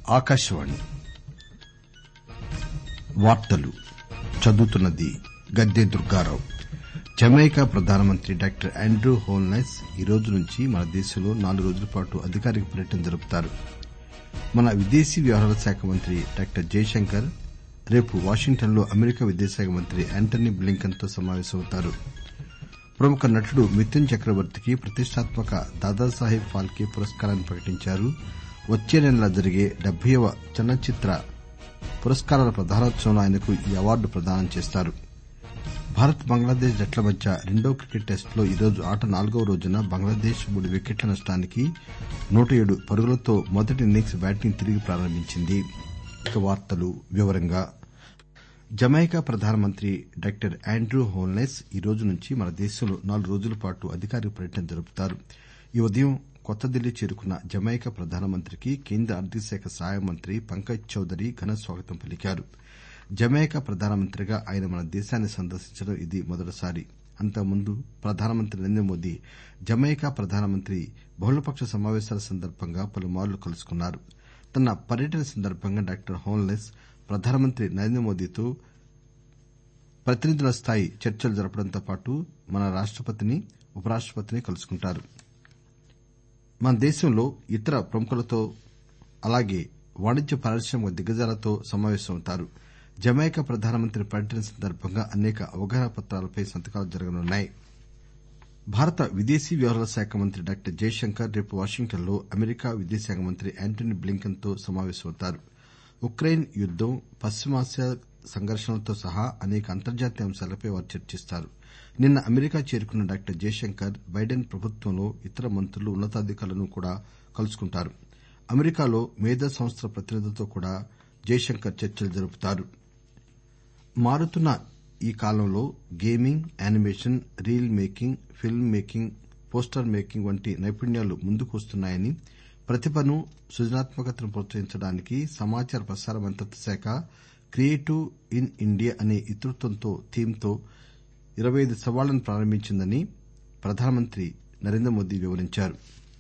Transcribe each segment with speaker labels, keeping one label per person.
Speaker 1: ఆకాశవాణి వార్తలు చదువుతున్నది గద్దె దుర్గారావు జమైకా ప్రధానమంత్రి డాక్టర్ ఆండ్రూ హోల్నెస్ ఈరోజు నుంచి మన దేశంలో నాలుగు రోజుల పాటు అధికారిక పర్యటన జరుపుతారు మన విదేశీ వ్యవహారాల శాఖ మంత్రి డాక్టర్ జైశంకర్ రేపు వాషింగ్టన్ లో అమెరికా విదేశాంగ మంత్రి యాంటనీ బ్లింకన్ తో సమావేశమవుతారు ప్రముఖ నటుడు మిథున్ చక్రవర్తికి ప్రతిష్టాత్మక దాదాసాహెబ్ ఫాల్కే పురస్కారాన్ని ప్రకటించారు వచ్చే నెల జరిగే డెబ్బైవ చలనచిత్ర పురస్కారాల ప్రదానోత్సవంలో ఆయనకు ఈ అవార్డు ప్రదానం చేస్తారు భారత్ బంగ్లాదేశ్ జట్ల మధ్య రెండో క్రికెట్ టెస్టులో ఈరోజు ఆట నాలుగవ రోజున బంగ్లాదేశ్ మూడు వికెట్ల నష్టానికి నూట ఏడు పరుగులతో మొదటి ఇన్నింగ్స్ బ్యాటింగ్ తిరిగి ప్రారంభించింది జమైకా ప్రధానమంత్రి డాక్టర్ ఆండ్రూ హోల్నెస్ ఈరోజు నుంచి మన దేశంలో నాలుగు రోజుల పాటు అధికారిక పర్యటన జరుపుతారు ఈ ఉదయం కొత్త ఢిల్లీ చేరుకున్న జమైకా ప్రధానమంత్రికి కేంద్ర ఆర్థిక శాఖ సహాయ మంత్రి పంకజ్ చౌదరి ఘన స్వాగతం పలికారు జమైకా ప్రధానమంత్రిగా ఆయన మన దేశాన్ని సందర్శించడం ఇది మొదటిసారి అంతకుముందు ప్రధానమంత్రి నరేంద్ర మోదీ జమైకా ప్రధానమంత్రి బహుళపక్ష సమావేశాల సందర్బంగా పలుమార్లు కలుసుకున్నారు తన పర్యటన సందర్బంగా డాక్టర్ హోల్నెస్ ప్రధానమంత్రి నరేంద్ర మోదీతో ప్రతినిధుల స్థాయి చర్చలు జరపడంతో పాటు మన రాష్టపతిని ఉపరాష్టపతిని కలుసుకుంటారు మన దేశంలో ఇతర ప్రముఖులతో అలాగే వాణిజ్య పారిశ్రామిక దిగ్గజాలతో సమావేశమవుతారు జమైకా ప్రధానమంత్రి పర్యటన సందర్బంగా అనేక అవగాహన పత్రాలపై సంతకాలు జరగనున్నాయి భారత విదేశీ వ్యవహారాల శాఖ మంత్రి డాక్టర్ జైశంకర్ రేపు వాషింగ్టన్ లో అమెరికా విదేశాంగ మంత్రి యాంటనీ బ్లింకన్ తో సమావేశమవుతారు ఉక్రెయిన్ యుద్దం పశ్చిమాసియా సంఘర్షణలతో సహా అనేక అంతర్జాతీయ అంశాలపై వారు చర్చిస్తారు నిన్న అమెరికా చేరుకున్న డాక్టర్ జైశంకర్ బైడెన్ ప్రభుత్వంలో ఇతర మంత్రులు ఉన్న తాధికారులను కూడా కలుసుకుంటారు అమెరికాలో మేధో సంస్థల ప్రతినిధులతో కూడా జైశంకర్ చర్చలు జరుపుతారు మారుతున్న ఈ కాలంలో gaming animation reel making film making poster making వంటి నైపుణ్యాలు ముందుకు వస్తున్నాయని ప్రతిభను సృజనాత్మకతను ప్రోత్సహించడానికి సమాచార ప్రసార మంత్రిత్వ శాఖ క్రియేటివ్ ఇన్ ఇండియా అనే ఇతివృత్తంతో థీమ్ తో ఇరవై ఐదు సవాళ్లను ప్రారంభించిందని ప్రధానమంత్రి నరేంద్ర మోదీ వివరించారు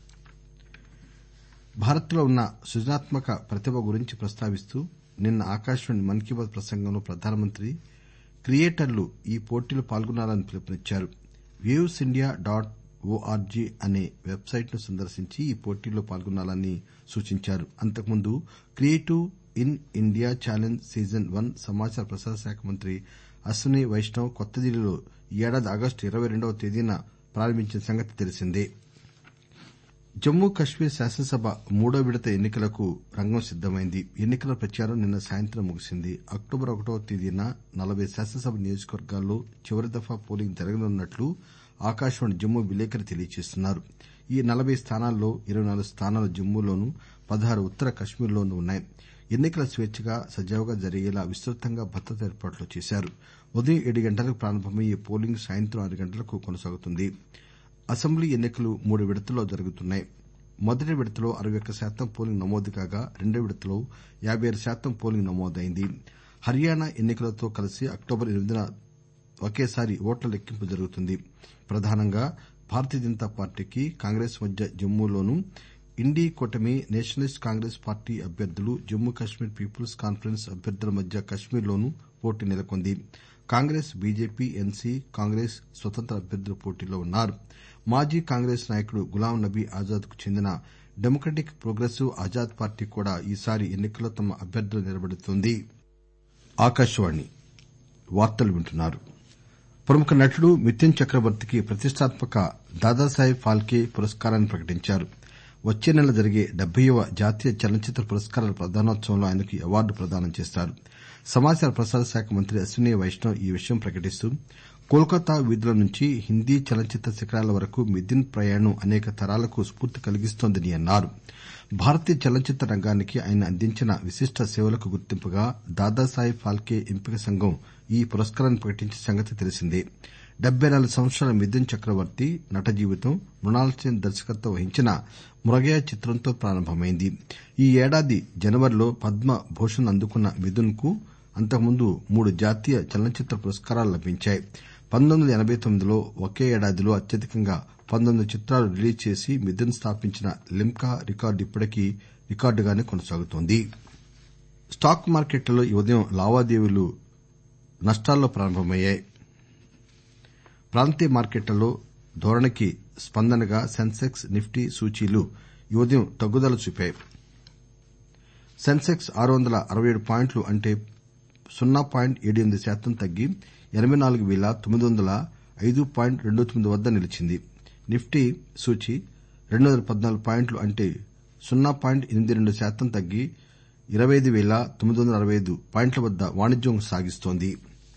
Speaker 1: భారత్ లో ఉన్న సృజనాత్మక ప్రతిభ గురించి ప్రస్తావిస్తూ నిన్న ఆకాశవాణి మన్ కీ బాత్ ప్రసంగంలో ప్రధానమంత్రి క్రియేటర్లు ఈ పోటీలో పాల్గొనాలని పిలుపునిచ్చారు వేవ్స్ ఇండియా డాట్ ఓఆర్జీ అనే వెబ్ సైట్ ను సందర్శించి ఈ పోటీల్లో పాల్గొనాలని సూచించారు అంతకుముందు creative in India challenge season one సమాచార ప్రసార శాఖ మంత్రి అశ్విని వైష్ణవ్ కొత్త ఢిల్లీలో ఈ ఏడాది ఆగస్టు ఇరవై రెండవ తేదీన ప్రారంభించిన సంగతి తెలిసిందే జమ్మూ కశ్మీర్ శాసనసభ మూడో విడత ఎన్ని కలకు రంగం సిద్దమైంది ఎన్నికల ప్రచారం నిన్న సాయంత్రం ముగిసింది అక్టోబర్ ఒకటవ తేదీన నలబై శాసనసభ నియోజకవర్గాల్లో చివరి దఫా పోలింగ్ జరగనున్నట్లు ఆకాశవాణి జమ్మూ విలేకరి తెలియజేస్తున్నారు ఈ నలబై స్థానాల్లో ఇరవై నాలుగు స్థానాలు జమ్మూలోనూ పదహారు ఉత్తర కశ్మీర్లోనూ ఉన్నాయి ఎన్నికలు స్వేచ్చగా సజావుగా జరిగేలా విస్తృతంగా భద్రతా ఏర్పాట్లు చేశారు ఉదయం ఏడు గంటలకు ప్రారంభమయ్యే పోలింగ్ సాయంత్రం ఆరు గంటలకు కొనసాగుతుంది అసెంబ్లీ ఎన్నికలు మూడు విడతల్లో జరుగుతున్నాయి మొదటి విడతలో అరవై ఒక్క శాతం పోలింగ్ నమోదు కాగా రెండో విడతలో యాబై ఆరు శాతం పోలింగ్ నమోదైంది హర్యానా ఎన్నికలతో కలిసి అక్టోబర్ ఎనిమిదిన ఒకేసారి ఓట్ల లెక్కింపు జరుగుతుంది ప్రధానంగా భారతీయ జనతా పార్టీకి కాంగ్రెస్ మధ్య జమ్మూలోనూ ఇండీ కూటమి నేషనలిస్ట్ కాంగ్రెస్ పార్టీ అభ్యర్థులు జమ్మూ కశ్మీర్ పీపుల్స్ కాన్ఫరెన్స్ అభ్యర్థుల మధ్య కశ్మీర్లోనూ పోటీ నెలకొంది కాంగ్రెస్ బీజేపీ ఎన్సీ కాంగ్రెస్ స్వతంత్ర అభ్యర్థులు పోటీలో ఉన్నారు మాజీ కాంగ్రెస్ నాయకుడు గులాం నబీ ఆజాద్ కు చెందిన డెమోక్రటిక్ ప్రోగ్రెసివ్ ఆజాద్ పార్టీ కూడా ఈసారి ఎన్నికల్లో తమ అభ్యర్థులను నిలబెడుతోంది ప్రముఖ నటుడు మిథున్ చక్రవర్తికి ప్రతిష్టాత్మక దాదాసాహెబ్ ఫాల్కే పురస్కారాన్ని ప్రకటించారు వచ్చే నెల జరిగే డెబ్బైవ జాతీయ చలనచిత్ర పురస్కారాల ప్రదానోత్సవంలో ఆయనకు ఈ అవార్డు ప్రదానం చేస్తారు సమాచార ప్రసార శాఖ మంత్రి అశ్విని వైష్ణవ్ ఈ విషయం ప్రకటిస్తూ కోల్కతా వీధుల నుంచి హిందీ చలనచిత్ర శిఖరాల వరకు మిథున్ ప్రయాణం అనేక తరాలకు స్పూర్తి కలిగిస్తోందని అన్నారు భారతీయ చలనచిత్ర రంగానికి ఆయన అందించిన విశిష్ట సేవలకు గుర్తింపుగా దాదాసాహెబ్ ఫాల్కే ఎంపిక సంఘం ఈ పురస్కారాన్ని ప్రకటించిన సంగతి తెలిసిందే డెబ్బై నాలుగు సంవత్సరాల మిథున్ చక్రవర్తి నట జీవితం మృణాల్ సేన్ దర్శకత్వం వహించిన మురగయా చిత్రంతో ప్రారంభమైంది ఈ ఏడాది జనవరిలో పద్మ భూషణ్ అందుకున్న మిథున్ కు అంతకుముందు మూడు జాతీయ చలనచిత్ర పురస్కారాలు లభించాయి పంతొమ్మిది వందల ఎనబై తొమ్మిదిలో ఒకే ఏడాదిలో అత్యధికంగా పంతొమ్మిది చిత్రాలు రిలీజ్ చేసి మిథున్ స్థాపించిన లిమ్కా రికార్డు ఇప్పటికీ రికార్డుగానే కొనసాగుతోంది స్టాక్ మార్కెట్లలో ఈ ఉదయం లావాదేవీలు నష్టాల్లో ప్రారంభమయ్యాయి ప్రాంతీయ మార్కెట్లలో ధోరణికి స్పందనగా సెన్సెక్స్ నిఫ్టీ సూచీలు ఈ ఉదయం తగ్గుదల చూపాయి సెన్సెక్స్ ఆరు వందల అరవై ఏడు పాయింట్లు అంటే సున్నా పాయింట్ ఏడు ఎనిమిది శాతం తగ్గి ఎనబై నాలుగు పేల తొమ్మిది వందల ఐదు పాయింట్ రెండు తొమ్మిది వద్ద నిలిచింది నిఫ్టీ సూచీ రెండు వందల పద్నాలుగు పాయింట్లు అంటే సున్నా పాయింట్ ఎనిమిది రెండు శాతం తగ్గి ఇరవై ఐదు పేల తొమ్మిది వందల అరవై ఐదు పాయింట్ల వద్ద వాణిజ్యం సాగిస్తోంది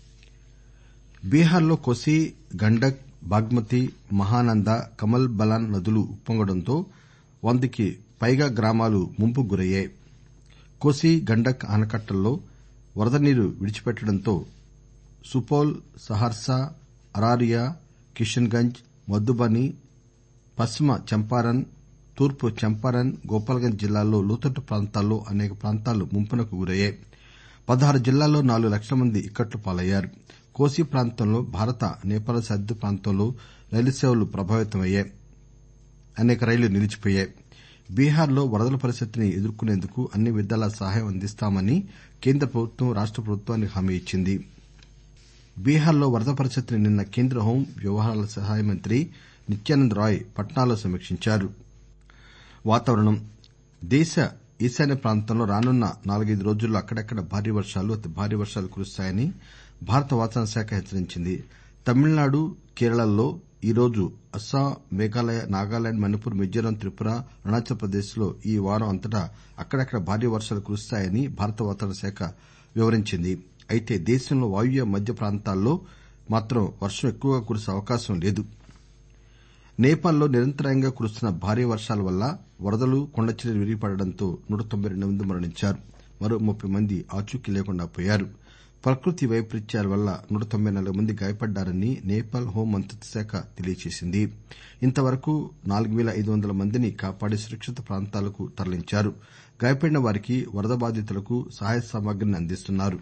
Speaker 1: బీహార్లో కోసి గండక్ బాగ్మతి మహానంద కమల్ బలాన్ నదులు ఉప్పొంగడంతో వందకి పైగా గ్రామాలు ముంపుకు గురయ్యాయి కోసి గండక్ ఆనకట్టల్లో వరద నీరు విడిచిపెట్టడంతో సుపౌల్ సహర్సా అరారియా కిషన్ గంజ్ మధుబని పశ్చిమ చంపారన్ తూర్పు చంపారన్ గోపాల్గంజ్ జిల్లాల్లో లోతట్టు ప్రాంతాల్లో అనేక ప్రాంతాలు ముంపునకు గురయ్యాయి పదహారు జిల్లాల్లో నాలుగు లక్షల మంది ఇక్కట్లు పాలయ్యారు కోసి ప్రాంతంలో భారత నేపాల్ సరిహద్దు ప్రాంతంలో రైలు సేవలు ప్రభావితమయ్యాయి అనేక రైళ్లు నిలిచిపోయాయి బీహార్ లో వరదల పరిస్థితిని ఎదుర్కొనేందుకు అన్ని విధాలా సహాయం అందిస్తామని కేంద్ర ప్రభుత్వం రాష్ట ప్రభుత్వానికి హామీ ఇచ్చింది బీహార్ లో వరద పరిస్థితిని నిన్న కేంద్ర హోం వ్యవహారాల సహాయ మంత్రి నిత్యానంద్ రాయ్ పట్నాలో సమీక్షించారు వాతావరణం దేశ ఈశాన్య ప్రాంతంలో రానున్న నాలుగైదు రోజుల్లో అక్కడక్కడ భారీ వర్షాలు అతి భారీ వర్షాలు కురుస్తాయని భారత వాతావరణ శాఖ హెచ్చరించింది తమిళనాడు కేరళల్లో ఈరోజు అస్సాం మేఘాలయ నాగాలాండ్ మణిపూర్ మిజోరాం త్రిపుర అరుణాచల్ ప్రదేశ్ లో ఈ వారం అంతటా అక్కడక్కడ భారీ వర్షాలు కురుస్తాయని భారత వాతావరణ శాఖ వివరించింది అయితే దేశంలో వాయువ్య మధ్య ప్రాంతాల్లో మాత్రం వర్షం ఎక్కువగా కురిసే అవకాశం లేదు నేపాల్ లో నిరంతరాయంగా కురుస్తున్న భారీ వర్షాల వల్ల వరదలు కొండచర్యలు విరిగిపడడంతో నూట తొంభై రెండు మంది మరణించారు మరో ముప్పై మంది ఆచూకీ లేకుండా పోయారు ప్రకృతి వైపరీత్యాల వల్ల నూట తొంభై నాలుగు మంది గాయపడ్డారని నేపాల్ హోం మంత్రిత్వ శాఖ తెలియజేసింది ఇంతవరకు నాలుగు పేల ఐదు వందల మందిని కాపాడి సురక్షిత ప్రాంతాలకు తరలించారు గాయపడిన వారికి వరద బాధితులకు సహాయ సామగ్రిని అందిస్తున్నారు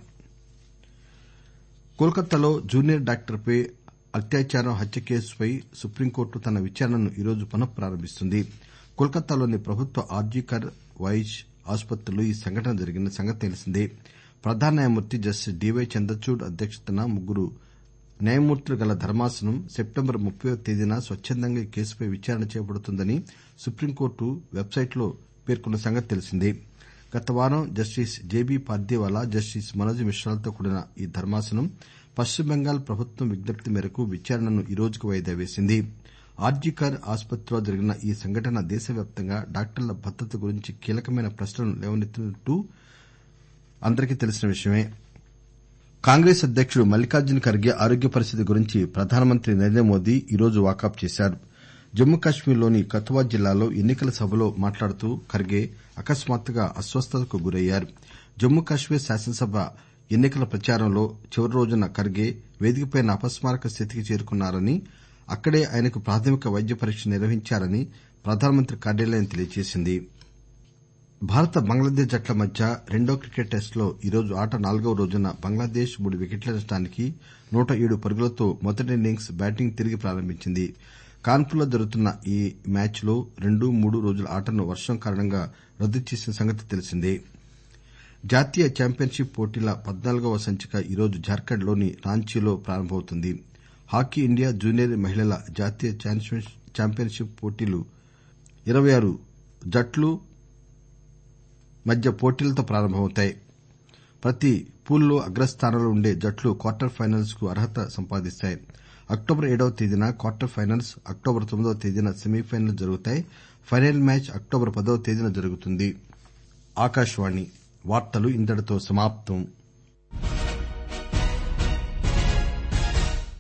Speaker 1: కోల్కతాలో జూనియర్ డాక్టర్పై అత్యాచారం హత్య కేసుపై సుప్రీంకోర్టు తన విచారణను ఈరోజు పునః ప్రారంభిస్తుంది కోల్కతాలోని ప్రభుత్వ ఆర్జీకర్ వైజ్ ఆసుపత్రిలో ఈ సంఘటన జరిగిన సంగతి తెలిసిందే ప్రధాన న్యాయమూర్తి జస్టిస్ డీవై చంద్రచూడ్ అధ్యక్షతన ముగ్గురు న్యాయమూర్తులు గల ధర్మాసనం సెప్టెంబర్ ముప్పయ్యో తేదీన స్వచ్చందంగా ఈ కేసుపై విచారణ చేపడుతుందని సుప్రీంకోర్టు వెబ్సైట్ లో పేర్కొన్న సంగతి తెలిసిందే గత వారం justice J B Pardiwala justice Manoj మిశ్రాలతో కూడిన ఈ ధర్మాసనం పశ్చిమ బెంగాల్ ప్రభుత్వం విజ్ఞప్తి మేరకు విచారణను ఈ రోజుకు వాయిదా వేసింది ఆర్జీకర్ ఆసుపత్రిలో జరిగిన ఈ సంఘటన దేశవ్యాప్తంగా డాక్టర్ల భద్రత గురించి కీలకమైన ప్రశ్నలను లేవనెత్తినట్టు అందరికీ తెలిసిన విషయమే కాంగ్రెస్ అధ్యకుడు మల్లికార్జున ఖర్గే ఆరోగ్య పరిస్థితి గురించి ప్రధానమంత్రి నరేంద్ర మోదీ ఈరోజు వాకబు చేశారు జమ్మూ కశ్మీర్లోని కథువా జిల్లాలో ఎన్నికల సభలో మాట్లాడుతూ ఖర్గే అకస్మాత్తుగా అస్వస్థతకు గురయ్యారు జమ్మూ కశ్మీర్ శాసనసభ ఎన్నికల ప్రచారంలో చివరి రోజున ఖర్గే వేదికపై అపస్మారక స్థితికి చేరుకున్నారని అక్కడే ఆయనకు ప్రాథమిక వైద్య పరీక్షలు నిర్వహించారని ప్రధానమంత్రి కార్యాలయం తెలియజేసింది భారత్ బంగ్లాదేశ్ జట్ల మధ్య రెండో క్రికెట్ టెస్టులో ఈరోజు ఆట నాలుగవ రోజున బంగ్లాదేశ్ మూడు వికెట్ల నష్టానికి నూట ఏడు పరుగులతో మొదటి ఇన్నింగ్స్ బ్యాటింగ్ తిరిగి ప్రారంభించింది కాన్పూర్ లో జరుగుతున్న ఈ మ్యాచ్ లో రెండు మూడు రోజుల ఆటను వర్షం కారణంగా రద్దు చేసిన సంగతి తెలిసిందే జాతీయ చాంపియన్షిప్ పోటీల పద్నాలుగవ సంచిక ఈరోజు జార్ఖండ్ లోని రాంచీలో ప్రారంభమవుతుంది హాకీ ఇండియా జూనియర్ మహిళల జాతీయ చాంపియన్షిప్ పోటీలు ఇరవై ఆరు జట్ల మధ్య పోటీలతో ప్రారంభమవుతాయి ప్రతి పూల్ లో అగ్రస్థానంలో ఉండే జట్లు క్వార్టర్ ఫైనల్స్ కు అర్హత సంపాదిస్తాయి అక్టోబర్ ఏడవ తేదీన క్వార్టర్ ఫైనల్స్ అక్టోబర్ తొమ్మిదవ తేదీన సెమీఫైనల్స్ జరుగుతాయి ఫైనల్ మ్యాచ్ అక్టోబర్ పదవ తేదీన జరుగుతుంది